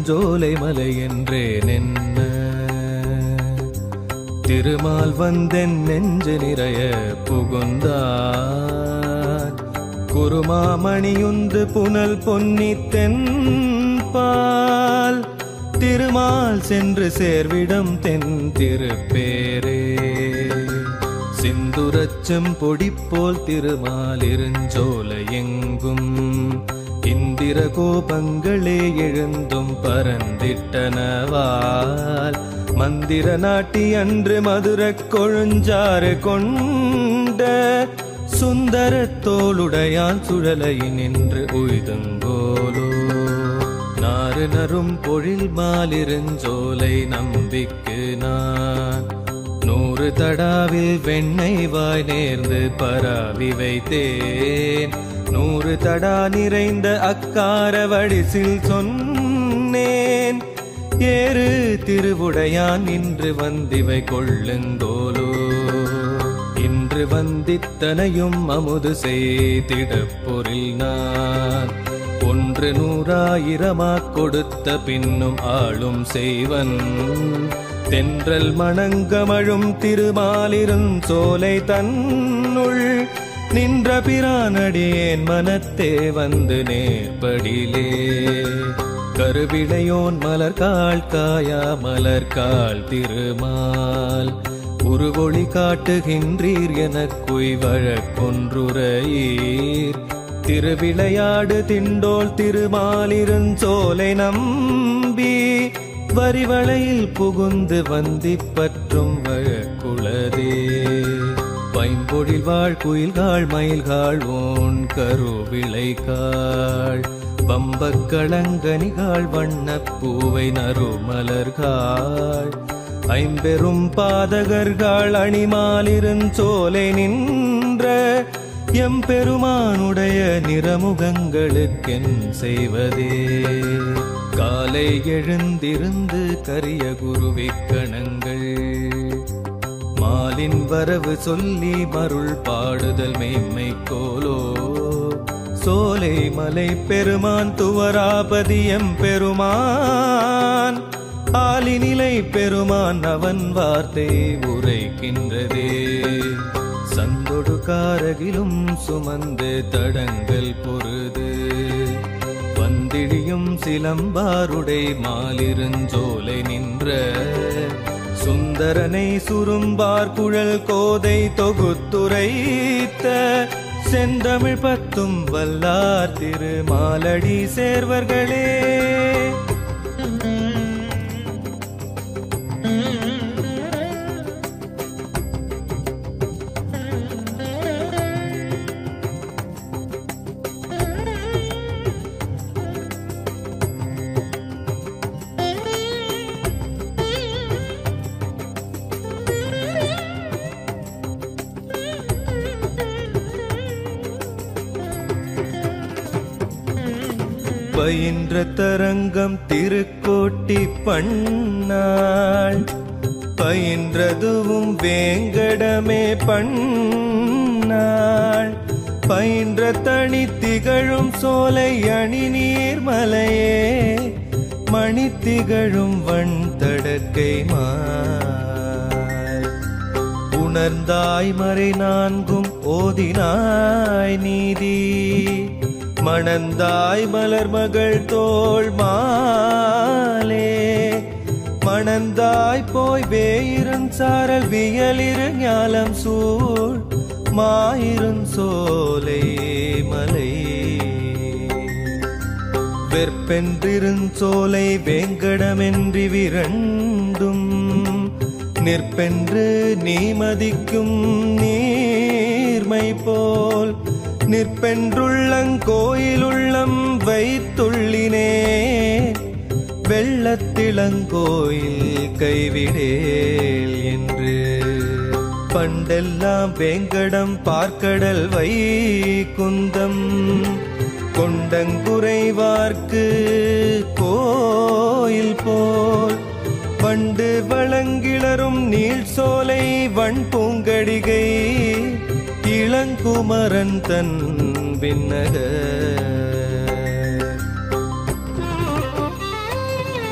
இருஞ்சோலை மலை என்றேன் என்ன திருமால் வந்தென் நெஞ்சு நிறைய புகுந்தார் குருமாமணியுந்து புனல் பொன்னி தென்பால் திருமால் சென்று சேர்விடம் தென் திருப்பேரே சிந்துரச்சம் பொடி போல் திருமால் இருஞ்சோலை எங்கும் இந்திர கோபங்களே எழுந்தும் பரந்திட்டனவால் மந்திர நாட்டி அன்று மதுரக் கொழுஞ்சாறு கொண்ட சுந்தர தோளுடையான் சுழலை நின்று உய்துங்கோலோ நாறு நரும் பொழில் மாலிருஞ்சோலை நம்பிக்கு நான் நூறு தடாவில் வெண்ணெய் வாய் நேர்ந்து பராவி வைத்தேன் நூறு தடா நிறைந்த அக்கார வடிசில் சொன்னேன் ஏறு திருவுடையான் இன்று வந்திவை கொள்ளுந்தோலோ இன்று வந்தித்தனையும் அமுது செய்திட பொருள் நான் ஒன்று நூறாயிரமாக் கொடுத்த பின்னும் ஆளும் செய்வன் தென்றல் மணங்கமழும் திருமாலிரும் சோலை தன்னுள் நின்ற பிரானடியேன் மனத்தே வந்து நேர்படிலே கருவிடையோன் மலர்கால் காயா மலர்கால் திருமால் உருவொளி காட்டுகின்றீர் எனக்குய் வழக்கொன்றுரையீர் திருவிளையாடு திண்டோல் திருமாலிருஞ்சோலை நம்பி வரிவளையில் புகுந்து வந்திப் பற்றும் வழக்குளதே பைம்பொழில் வாழ் குயில்காள் மயில்காள் ஓன் கருவிளைகாள் வம்பக் களங்கனிகாள் வண்ணப் பூவை நறுமலர்காள் ஐம்பெரும் பாதகர்கள் அணிமாலிருஞ்சோலை நின்ற எம்பெருமானுடைய நிறமுகங்களுக்கென் செய்வதே காலை எழுந்திருந்து கரிய குருவிக்கணங்கள் மாலின் வரவு சொல்லி மருள் பாடுதல் மெய்மை கோலோ சோலை மலை பெருமான் துவராபதி எம்பெருமான் ஆலினிலை பெருமான் அவன் வார்த்தை உரைக்கின்றதே சந்தொடு காரகிலும் சுமந்து தடங்கள் பொருது வந்திடியும் சிலம்பாருடை மாலிருஞ்சோலை நின்ற சுந்தரனை சுரும்பார் குழல் கோதை தொகுத்துரைத்த செந்தமிழ் பத்தும் வல்லார் திருமாலடி சேர்வர்களே பயின்ற தரங்கம் திருக்கோட்டி பண்ணாள் பயின்றதுவும் வேங்கடமே பண்ணாள் பயின்ற தனி திகழும் சோலை அணி நீர்மலையே மணி திகழும் வண் தடக்கை மால் உணர்ந்தாய் மறை நான்கும் ஓதினாய் நீதி மணந்தாய் மலர் மகள் தோள் மாலே மணந்தாய் போய் வேயிருந் சாரல் வியலிரு ஞாலம் சூழ் மாயிருந் சோலை மலை வெற்பென்றிருஞ்சோலை வேங்கடமென்றி விரண்டும் நிற்பென்று நீ மதிக்கும் நீர்மை போல் நிற்பென்றுள்ளங்கோயிலுள்ளம் வைத்துள்ளினே வெள்ளத்திளங்கோயில் கைவிடேல் என்று பண்டெல்லாம் வேங்கடம் பார்க்கடல் வைகுந்தம் கொண்டங்குறைவார்க்கு கோயில் போல் வண்டு வளங்கிளரும் நீள் சோலை வண் பூங்கடிகை இளங்குமரன் தன் விண்ணக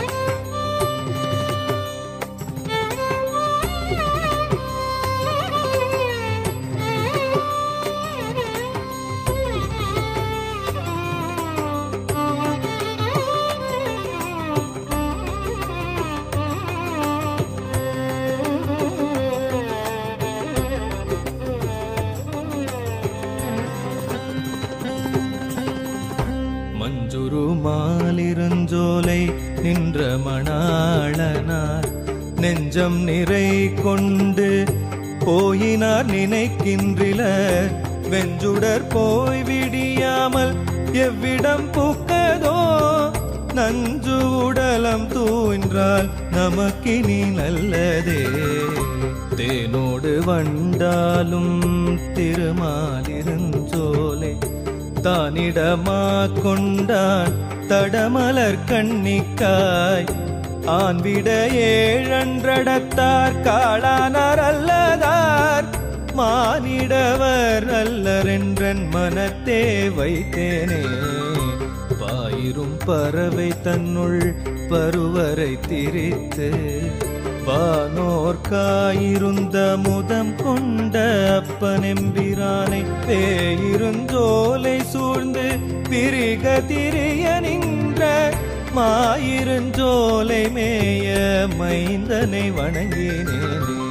நின்ற மணாளனார் நெஞ்சம் நிறை கொண்டு போயினார் நினைக்கின்றில வெஞ்சுடர் போய் விடியாமல் எவ்விடம் பூக்கதோ நஞ்சு உடலம் தூன்றால் நமக்கினி நல்லதே தேனோடு வண்டாலும் திருமாலிருஞ்சோலை தானிடமா கொண்டான் தடமலர் கண்ணிக்காய் ஆண்விட ஏழன்றடத்தார் காளானார் அல்லதார் மானிடவர் அல்லரென்றன் மனத்தே வைத்தேனே பாயிரும் பறவை தன்னுள் பருவரை திரித்து வானோர்க்காயிருந்த முதம் கொண்ட அப்பனெம்பிரானை பேயிருஞ்சோலை சூழ்ந்து பிரிக திரிய நின்ற மாயிருஞ்சோலை மேய மைந்தனை வணங்கினேனே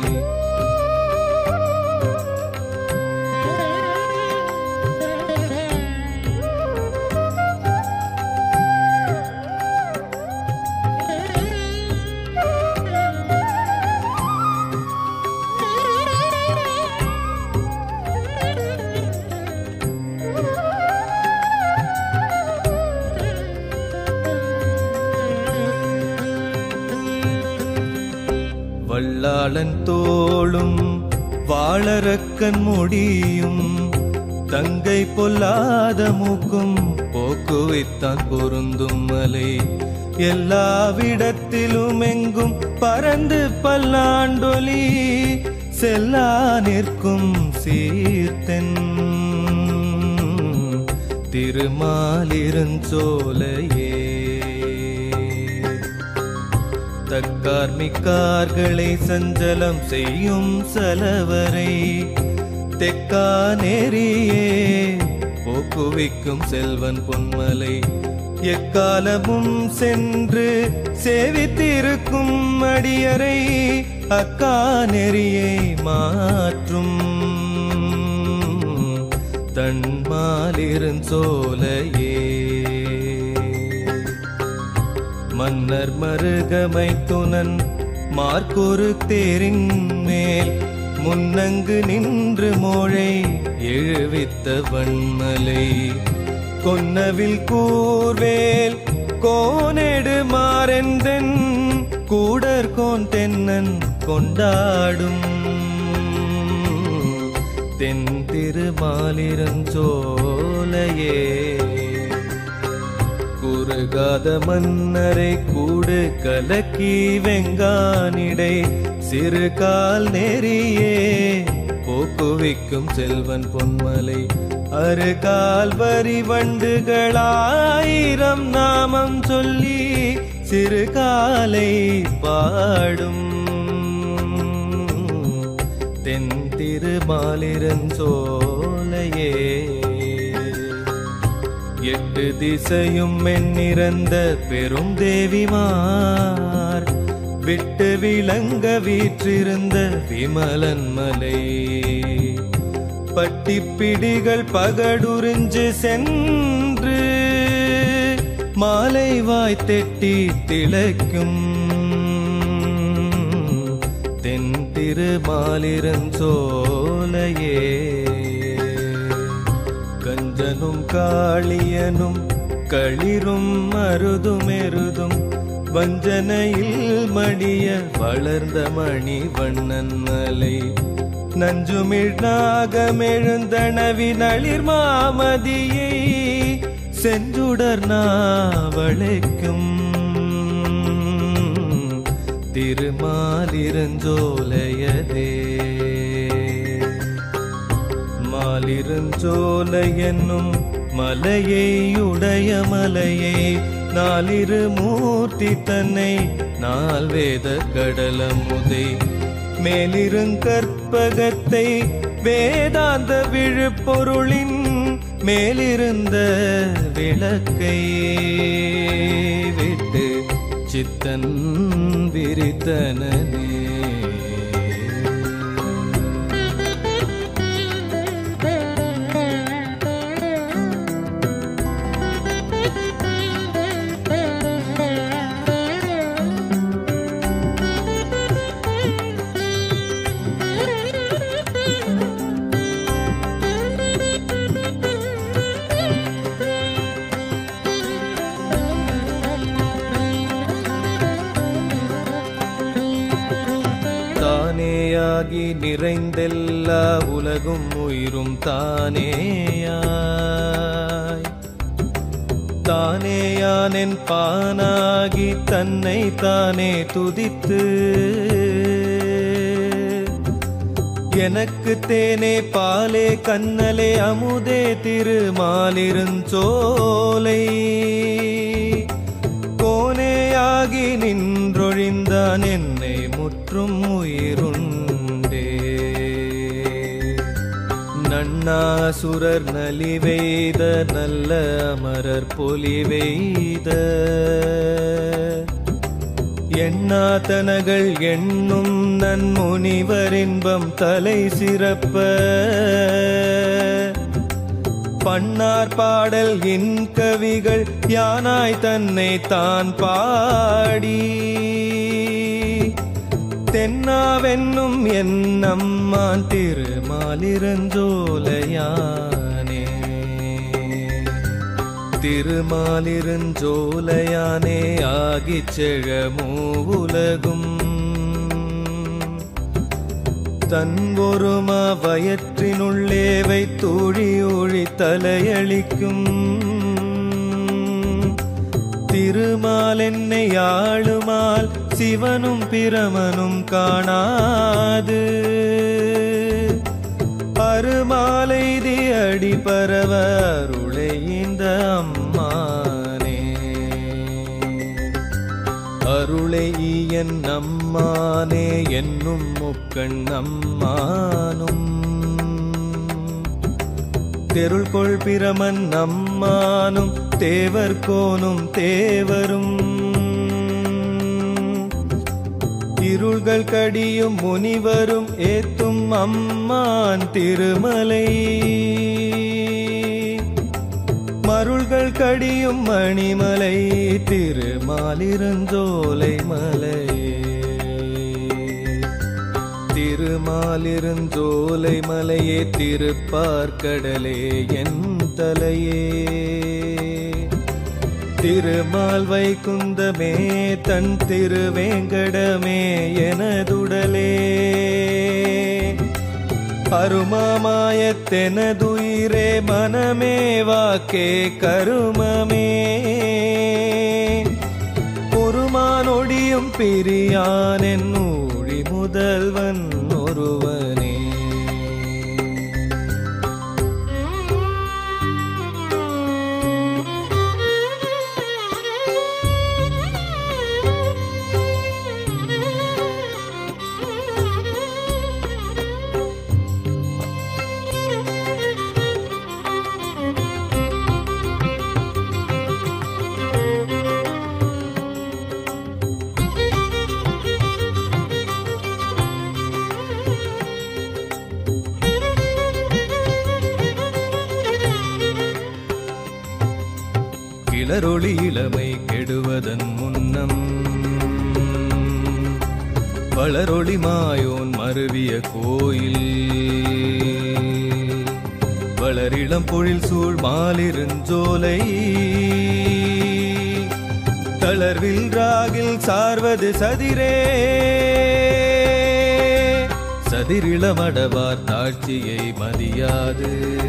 வல்லாளன் தோளும் வாழறக்கன் முடியும் தங்கை பொல்லாத மூக்கும் போக்குவித்தான் பொருந்தும் மலை எல்லாவிடத்திலும் எங்கும் பறந்து பல்லாண்டொலி செல்லா நிற்கும் சீர்த்தென் திருமாலிருஞ்சோலையே தக்கார் மிக்கார்களை சஞ்சலம் செய்யும் சலவரை தெக்கா நெறியே போக்குவிக்கும் செல்வன் பொன்மலை எக்காலமும் சென்று சேவித்திருக்கும் அடியரை அக்கா நெறியை மாற்றும் தன்மாலிருஞ்சோலையே மன்னர் மருகமை துணன் மார்க்கொரு தேரின் மேல் முன்னங்கு நின்று மோழை எழுவித்த வன்மலை கொன்னவில் கூர்வேல் கோனெடு மாறெந்தன் கூடர்கோன் தென்னன் கொண்டாடும் தென் திருமாலிரஞ்சோலையே குறுகாத மன்னரை கூடு கலக்கி வெங்கானிடை சிறு கால் நெறியே போக்குவிக்கும் செல்வன் பொன்மலை அரு கால் வரி வண்டுகளாயிரம் நாமம் சொல்லி சிறு காலை பாடும் தென் திருமாலிரஞ்சோலையே எட்டு திசையும் மென்னிறந்த பெரும் தேவிமார் விட்டு விளங்க வீற்றிருந்த விமலன் மலை பட்டிப்பிடிகள் பகடுறிஞ்சு சென்று மாலை வாய் தெட்டி திளைக்கும் தென் திருமாலிரஞ்சோலையே கஞ்சனும் காளியனும் களிரும் மருதுமெருதும் வஞ்சனையில் மடிய வளர்ந்த மணி வண்ணன் மலை நஞ்சுமிழ் நாகமெழுந்தனவி நளிர் மாமதியை செஞ்சுடர் நாவளைக்கும் திருமாலிரஞ்சோலையதே மாலிருஞ்சோலை என்னும் மலையை உடைய மலையை நாலிரு மூர்த்தி தன்னை நால் வேத கடலமுதை மேலிருங்கற்பகத்தை வேதாந்த விழுப்பொருளின் மேலிருந்த விளக்கை விட்டு சித்தன் விரித்தனே Thank you. ஆகி நிறைந்தெல்லா உலகும் உயிரும் தானேயாய் தானேயானென் பானாகி தன்னை தானே துதித்து எனக்கு தேனே பாலே கண்ணலே அமுதே திருமாலிருஞ்சோலை கோனேயாகி நின்றொழிந்தான் என்னை முற்றும் உயிருண்டே நன்னாசுரர் நலிவெய்த நல்ல அமரர் பொலிவெய்த எண்ணாதனகள் எண்ணும் நன்முனிவரின்பம் தலை சிறப்ப பண்ணார் பாடல் இன் கவிகள் யானாய் தன்னை தான் பாடி தென்னாவென்னும் என் நம்மான் திருமாலிருஞ்சோலையானே திருமாலிருஞ்சோலையானே ஆகிச் செழமோ உலகும் தன் ஒரும வயற்றினுள்ளே வைத்தூழி ஊழி தலையளிக்கும் திருமால் என்னை ஆளுமால் சிவனும் பிரமனும் காணாது அருமாலைதி அடி பரவ அருளை இந்த அம்மானே அருளை என் அம்மானே என்னும் முக்கண் அம்மானும் தெருள் கொள் பிரமன் அம்மானும் தேவர் கோனும் தேவரும் இருள்கள் கடியும் முனிவரும் ஏத்தும் அம்மான் திருமலை மருள்கள் கடியும் மணிமலை திருமாலிருஞ்சோலை மலையே திருமாலிருஞ்சோலை மலையே திருப்பார்க்கடலே என் தலையே திருமால் வைகுந்தமே தன் திருவேங்கடமே எனதுடலே அருமாமாயத்தெனதுயிரே மனமே வாக்கே கருமமே ஒருமானொடியும் பிரியான் என் ஊழி முதல்வன் ஒருவனே கிளரொளி இளமை கெடுவதன் முன்னம் வளரொளி மாயோன் மருவிய கோயில் வளரிளம் பொழில் சூழ் மாலிருஞ்சோலை தளர்வில் ராகில் சார்வது சதிரே சதிரிளமடவார் தாட்சியை மதியாது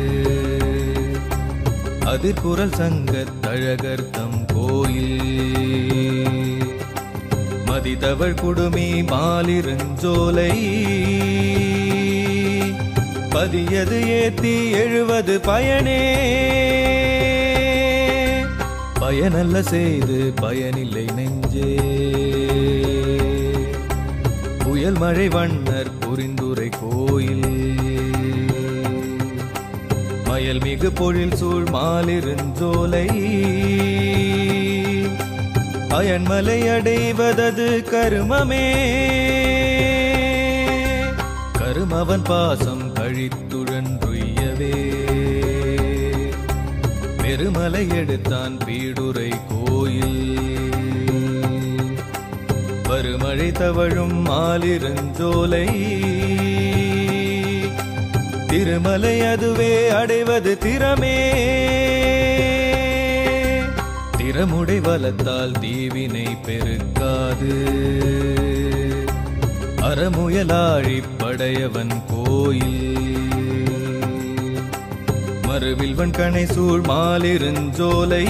அதிர்குரல் சங்கத் தழகர் தம் கோயில் மதிதவள் குடுமி மாலிருஞ்சோலை பதியது ஏத்தி எழுவது பயனே பயனல்ல செய்து பயனில்லை நெஞ்சே புயல் மழை வண்ணர் புரிந்துரை கோயில் மயல் மிகு பொழில் சூழ் மாலிருஞ்சோலை அயன்மலை அடைவதது கருமமே கருமவன் பாசம் கழித்துழன்றுயவே பெருமலை எடுத்தான் பீடுரை கோயில் வருமழை தவழும் மாலிருஞ்சோலை திருமலை அதுவே அடைவது திறமே திறமுடை வலத்தால் தீவினை பெருக்காது மரமுயலாழி படையவன் கோயில் மறுவில்வன் கணை சூழ் மாலிருஞ்சோலை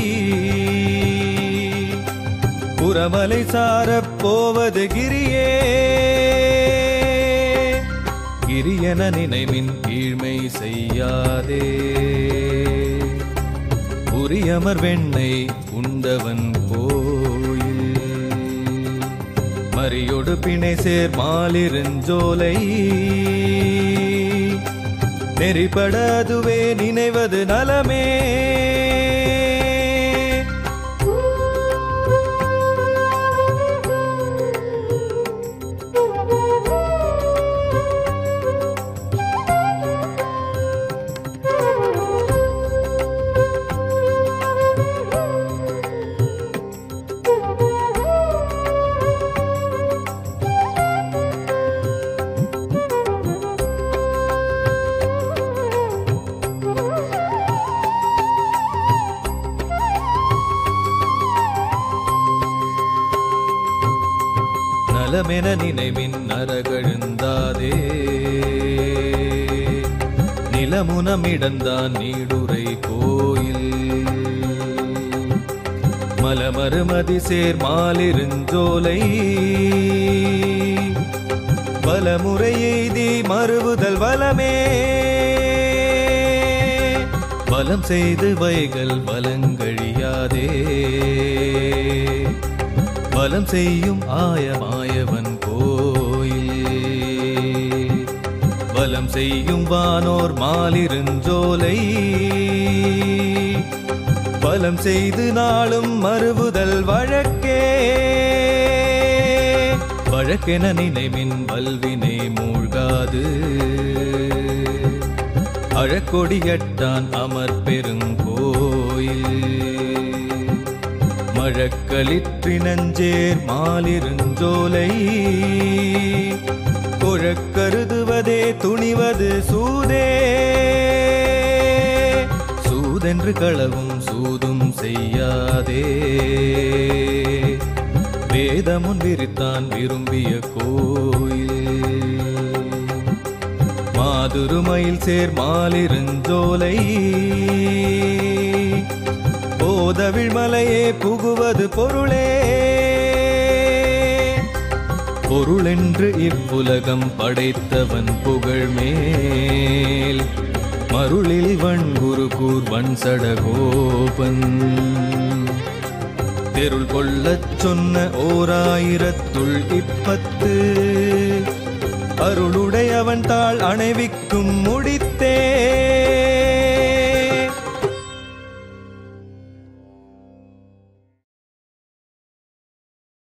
புறமலை சாரப் போவது கிரியே கிரியன நினைவின் கீழ்மை செய்யாதே உரியமர் வெண்ணை உண்டவன் கோயில் மறியொடு பிணை சேர் மாலிருஞ்சோலை நெறிப்பட அதுவே நினைவது நலமே நலமென நினைவின் நரகழுந்தாதே நிலமுனமிடந்தான் நீடுரை கோயில் மலமருமதி சேர் மாலிருஞ்சோலை பலமுறை எய்தி மறுவுதல் வலமே வலம் செய்து வைகள் வலங்கழியாதே வலம் செய்யும் ஆயமாயவன் கோயில் வலம் செய்யும் வானோர் மாலிருஞ்சோலை வலம் செய்து நாளும் மறுவுதல் வழக்கே வழக்கென நினைவின் வல்வினை மூழ்காது அழக்கொடியட்டான் அமர் பெருங்கோயில் மழக்களிற்றி நஞ்சேர் மாலிருஞ்சோலை கொழக்கருதுவதே துணிவது சூதே சூதென்று களவும் சூதும் செய்யாதே வேதமுன் விரித்தான் விரும்பிய கோயில் மாதுருமயில் சேர் மாலிருஞ்சோலை போதவிழ் மலையே புகுவது பொருளே பொருளென்று இவ்வுலகம் படைத்தவன் புகழ் மேல் மருளில் வண்குரு கூர்வன் சடகோபன் தெருள் கொள்ளச் சொன்ன ஓராயிரத்துள் இப்பத்து அருளுடையவன் தாள் அணைவிக்கும் முடி